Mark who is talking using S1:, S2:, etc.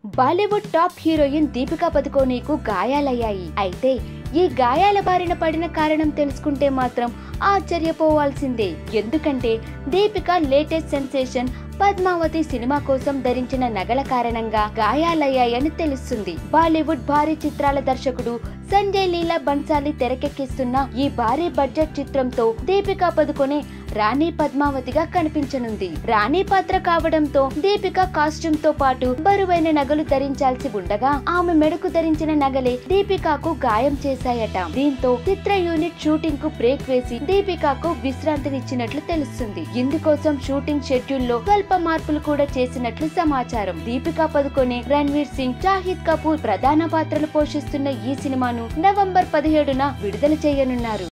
S1: Bollywood top heroine Deepika పదుకోనీకు గాయాలయ్యాయి అయితే ఈ గాయాల బారిన పడిన కారణం తెలుసుకుంటే మాత్రం ఆశ్చర్యపోవాల్సిందే ఎందుకంటే Deepika latest sensation Padmavati cinema కోసం ధరించిన నగల కారణంగా గాయాలయ్యాయని తెలుస్తుంది బాలీవుడ్ భారీ చిత్రాల దర్శకుడు సంజయ్ లీలా బన్సాలి తెరకెక్కిస్తున్న ఈ భారీ బడ్జెట్ చిత్రంతో దీపికా పదుకొనే రాణి పద్మావతిగా కనిపించనుంది రాణి పాత్ర కావడంతో దీపిక కాస్ట్యూమ్ తో పాటు బరువైన నగలు ధరించాల్సి ఉండగా ఆమె మెడకు ధరించిన నగలే దీపికాకు గాయం చేశాయట దీంతో చిత్ర యూనిట్ షూటింగ్ కు బ్రేక్ వేసి దీపికాకు విశ్రాంతినిచ్చినట్లు తెలుస్తుంది ఇందుకోసం షూటింగ్ షెడ్యూల్ లో స్వల్ప మార్పులు కూడా చేసినట్లు సమాచారం దీపికా పదుకొనే రణ్వీర్ సింగ్ షాహిద్ కపూర్ ప్రధాన పాత్రలు పోషిస్తున్న ఈ సినిమాను నవంబర్ పదిహేడున విడుదల చేయనున్నారు